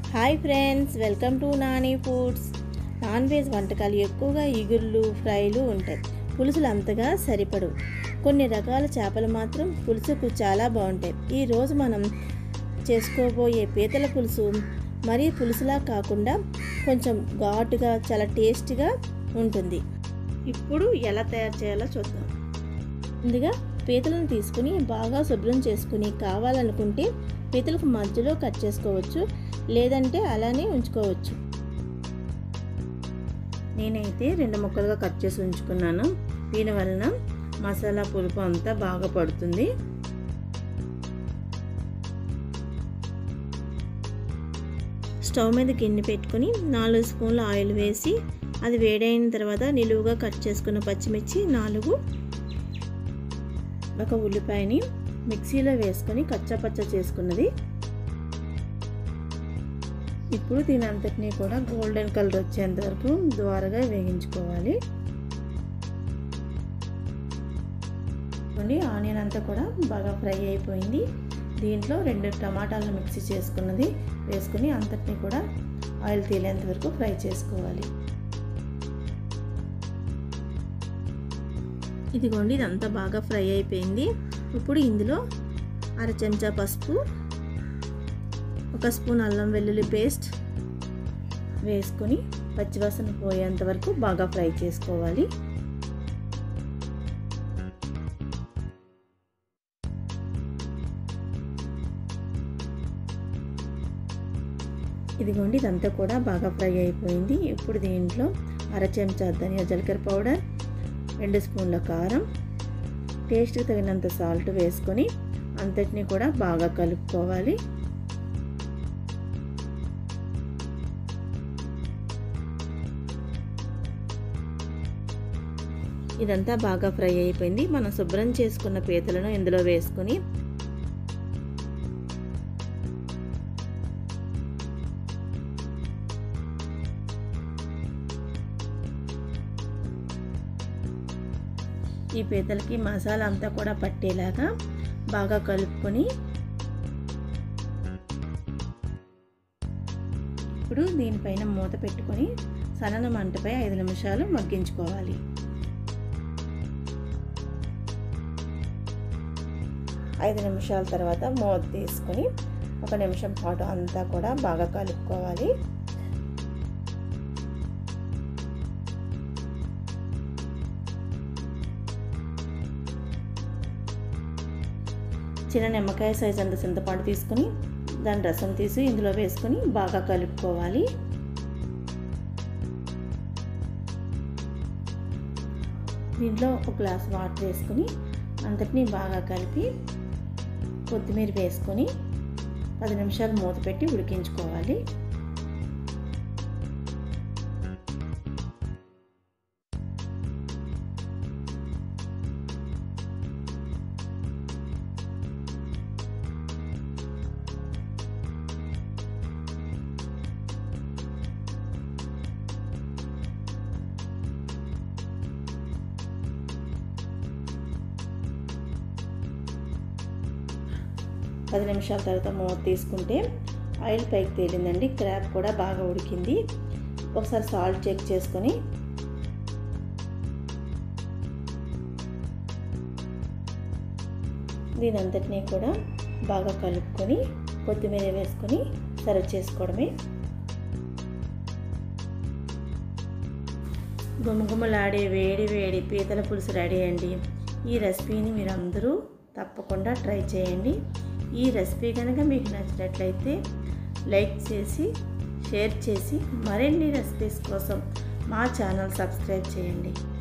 hi friends welcome to Nani foods non veg వంటకాలు ఎక్కువగా ఇగుర్లు ఫ్రైలు ఉంటాయి పులుసులు అంతగా సరిపడవు కొన్ని రకాల చేపలు మాత్రం పులుసుకు చాలా బాగుంటాయి ఈరోజు మనం చేసుకోబోయే పీతల పులుసు మరీ పులుసులా కాకుండా కొంచెం ఘాటుగా చాలా టేస్టీగా ఉంటుంది ఇప్పుడు ఎలా తయారు చేయాలో చూద్దాం ముందుగా పీతలను తీసుకుని బాగా శుభ్రం చేసుకుని కావాలనుకుంటే పీతలకు మధ్యలో కట్ చేసుకోవచ్చు లేదంటే అలానే ఉంచుకోవచ్చు నేనైతే రెండు ముక్కలుగా కట్ చేసి ఉంచుకున్నాను దీని వలన మసాలా పులుపు అంతా బాగా పడుతుంది స్టవ్ మీద గిన్నె పెట్టుకొని నాలుగు స్పూన్ల ఆయిల్ వేసి అది వేడైన తర్వాత నిలువుగా కట్ చేసుకున్న పచ్చిమిర్చి నాలుగు ఒక ఉల్లిపాయని మిక్సీలో వేసుకొని కచ్చపచ్చ చేసుకున్నది ఇప్పుడు దీని అంతటినీ కూడా గోల్డెన్ కలర్ వచ్చేంత వరకు ద్వారగా వేగించుకోవాలి ఆనియన్ అంతా కూడా బాగా ఫ్రై అయిపోయింది దీంట్లో రెండు టమాటాలను మిక్సీ చేసుకున్నది వేసుకుని అంతటినీ కూడా ఆయిల్ తేలేంత వరకు ఫ్రై చేసుకోవాలి ఇదిగోండి ఇదంతా బాగా ఫ్రై అయిపోయింది ఇప్పుడు ఇందులో అర చెంచా పసుపు ఒక స్పూన్ అల్లం వెల్లుల్లి పేస్ట్ వేసుకొని పచ్చివాసన పోయేంత వరకు బాగా ఫ్రై చేసుకోవాలి ఇదిగోండి ఇదంతా కూడా బాగా ఫ్రై అయిపోయింది ఇప్పుడు దీంట్లో అర చెంచా ధనియా జీలకర్ర పౌడర్ రెండు స్పూన్ల కారం టేస్ట్కి తగినంత సాల్ట్ వేసుకొని అంతటిని కూడా బాగా కలుపుకోవాలి ఇదంతా బాగా ఫ్రై అయిపోయింది మనం శుభ్రం చేసుకున్న పీతలను ఇందులో వేసుకొని ఈ పీతలకి మసాలా అంతా కూడా పట్టేలాగా బాగా కలుపుకొని ఇప్పుడు దీనిపైన మూత పెట్టుకొని సన్నన మంటపై ఐదు నిమిషాలు మగ్గించుకోవాలి ఐదు నిమిషాల తర్వాత మూత తీసుకొని ఒక నిమిషం పాటు అంతా కూడా బాగా కలుపుకోవాలి చిన్న నిమ్మకాయ సైజ్ అంత చింతపండు తీసుకుని దాని రసం తీసి ఇందులో వేసుకొని బాగా కలుపుకోవాలి దీంట్లో ఒక గ్లాస్ వాటర్ వేసుకొని అంతటినీ బాగా కలిపి కొత్తిమీర వేసుకొని పది నిమిషాలు మూత పెట్టి ఉడికించుకోవాలి పది నిమిషాల తర్వాత మూత తీసుకుంటే ఆయిల్ పైకి తేలిందండి క్రాబ్ కూడా బాగా ఉడికింది ఒకసారి సాల్ట్ చెక్ చేసుకొని దీని అంతటినీ కూడా బాగా కలుపుకొని కొత్తిమీర వేసుకొని సర్వ్ చేసుకోవడమే గుమగుమలాడే వేడి వేడి పీతల పులుసు రెడీ అండి ఈ రెసిపీని మీరు అందరూ తప్పకుండా ట్రై చేయండి ఈ రెసిపీ కనుక మీకు నచ్చినట్లయితే లైక్ చేసి షేర్ చేసి మరిన్ని రెసిపీస్ కోసం మా ఛానల్ సబ్స్క్రైబ్ చేయండి